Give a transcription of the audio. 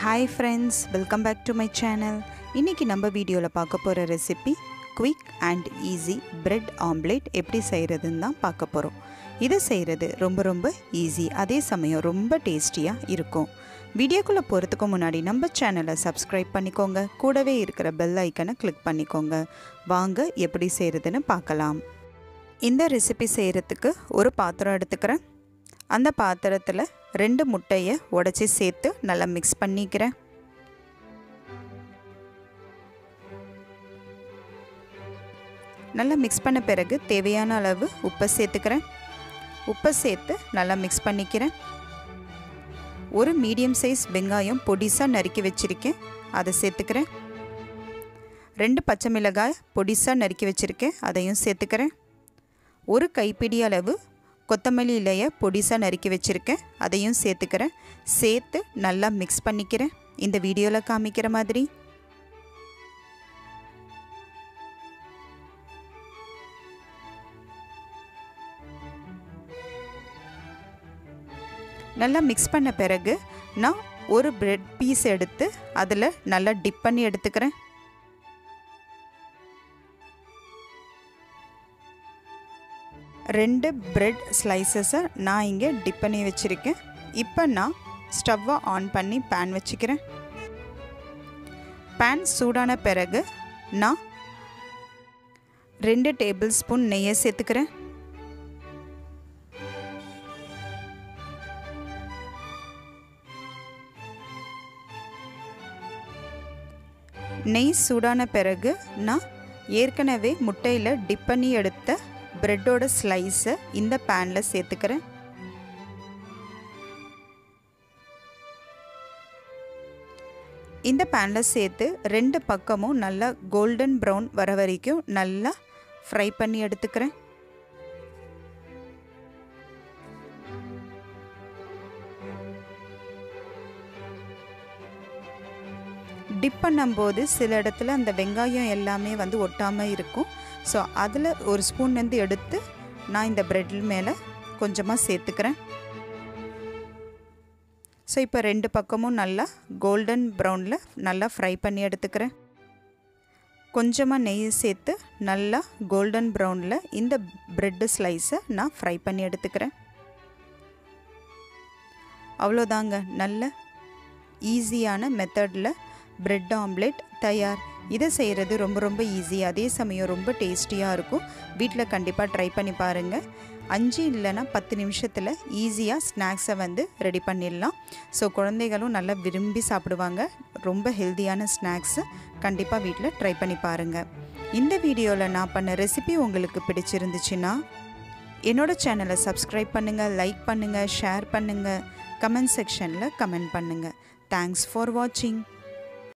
hi friends welcome back to my channel இன்றைக்கி நம்ம வீடியோவில் பார்க்க போகிற recipe quick and easy bread omelette எப்படி செய்கிறதுன்னு தான் பார்க்க போகிறோம் இதை செய்கிறது ரொம்ப ரொம்ப ஈஸி அதே சமயம் ரொம்ப டேஸ்டியாக இருக்கும் வீடியோக்குள்ளே போகிறதுக்கு முன்னாடி நம்ம சேனலை சப்ஸ்கிரைப் பண்ணிக்கோங்க கூடவே இருக்கிற பெல் ஐக்கனை கிளிக் பண்ணிக்கோங்க வாங்க எப்படி செய்கிறதுன்னு பார்க்கலாம் இந்த ரெசிபி செய்கிறதுக்கு ஒரு பாத்திரம் எடுத்துக்கிறேன் அந்த பாத்திரத்தில் ரெண்டு முட்டையை உடச்சி சேர்த்து நல்லா மிக்ஸ் பண்ணிக்கிறேன் நல்லா மிக்ஸ் பண்ண பிறகு தேவையான அளவு உப்பை சேர்த்துக்கிறேன் உப்பை சேர்த்து நல்லா மிக்ஸ் பண்ணிக்கிறேன் ஒரு மீடியம் சைஸ் வெங்காயம் பொடிசாக நறுக்கி வச்சுருக்கேன் அதை சேர்த்துக்கிறேன் ரெண்டு பச்சை மிளகாய் பொடிசாக நறுக்கி வச்சுருக்கேன் அதையும் சேர்த்துக்கிறேன் ஒரு கைப்பிடி அளவு கொத்தமல்லி இலையை பொடிசாக நறுக்கி வச்சுருக்கேன் அதையும் சேர்த்துக்கிறேன் சேர்த்து நல்லா மிக்ஸ் பண்ணிக்கிறேன் இந்த வீடியோவில் காமிக்கிற மாதிரி நல்லா மிக்ஸ் பண்ண பிறகு நான் ஒரு பிரெட் பீஸ் எடுத்து அதில் நல்லா டிப் பண்ணி எடுத்துக்கிறேன் ரெண்டு பிரெட் ஸ்லைசஸை நான் இங்கே டிப் பண்ணி வச்சுருக்கேன் இப்போ நான் ஸ்டவ்வை ஆன் பண்ணி பேன் வச்சுக்கிறேன் பேன் சூடான பிறகு நான் ரெண்டு டேபிள் ஸ்பூன் நெய்யை சேர்த்துக்கிறேன் நெய் சூடான பிறகு நான் ஏற்கனவே முட்டையில் டிப் பண்ணி எடுத்த ப்ரெட்டோட ஸ்லைஸை இந்த பேனில் சேர்த்துக்கிறேன் இந்த பேனில் சேர்த்து ரெண்டு பக்கமும் நல்லா கோல்டன் ப்ரௌன் வர வரைக்கும் நல்லா ஃப்ரை பண்ணி எடுத்துக்கிறேன் டிப் பண்ணும்போது சில இடத்துல அந்த வெங்காயம் எல்லாமே வந்து ஒட்டாமல் இருக்கும் ஸோ அதில் ஒரு ஸ்பூன் வந்து எடுத்து நான் இந்த ப்ரெட் மேலே கொஞ்சமாக சேர்த்துக்கிறேன் ஸோ இப்போ ரெண்டு பக்கமும் நல்லா கோல்டன் ப்ரௌனில் நல்லா ஃப்ரை பண்ணி எடுத்துக்கிறேன் கொஞ்சமாக நெய் சேர்த்து நல்லா கோல்டன் ப்ரௌனில் இந்த ப்ரெட்டு ஸ்லைஸை நான் ஃப்ரை பண்ணி எடுத்துக்கிறேன் அவ்வளோதாங்க நல்ல ஈஸியான மெத்தடில் பிரெட் ஆம்லெட் தயார் இதை செய்கிறது ரொம்ப ரொம்ப ஈஸி அதே சமயம் ரொம்ப டேஸ்டியாக இருக்கும் வீட்டில் கண்டிப்பாக ட்ரை பண்ணி பாருங்கள் அஞ்சு இல்லைன்னா பத்து நிமிஷத்தில் ஈஸியாக ஸ்நாக்ஸை வந்து ரெடி பண்ணிடலாம் ஸோ குழந்தைகளும் நல்லா விரும்பி சாப்பிடுவாங்க ரொம்ப ஹெல்த்தியான ஸ்நாக்ஸு கண்டிப்பாக வீட்டில் ட்ரை பண்ணி பாருங்கள் இந்த வீடியோவில் நான் பண்ண ரெசிபி உங்களுக்கு பிடிச்சிருந்துச்சுன்னா என்னோடய சேனலை சப்ஸ்கிரைப் பண்ணுங்கள் லைக் பண்ணுங்கள் ஷேர் பண்ணுங்கள் கமெண்ட் செக்ஷனில் கமெண்ட் பண்ணுங்கள் தேங்க்ஸ் ஃபார் வாட்சிங்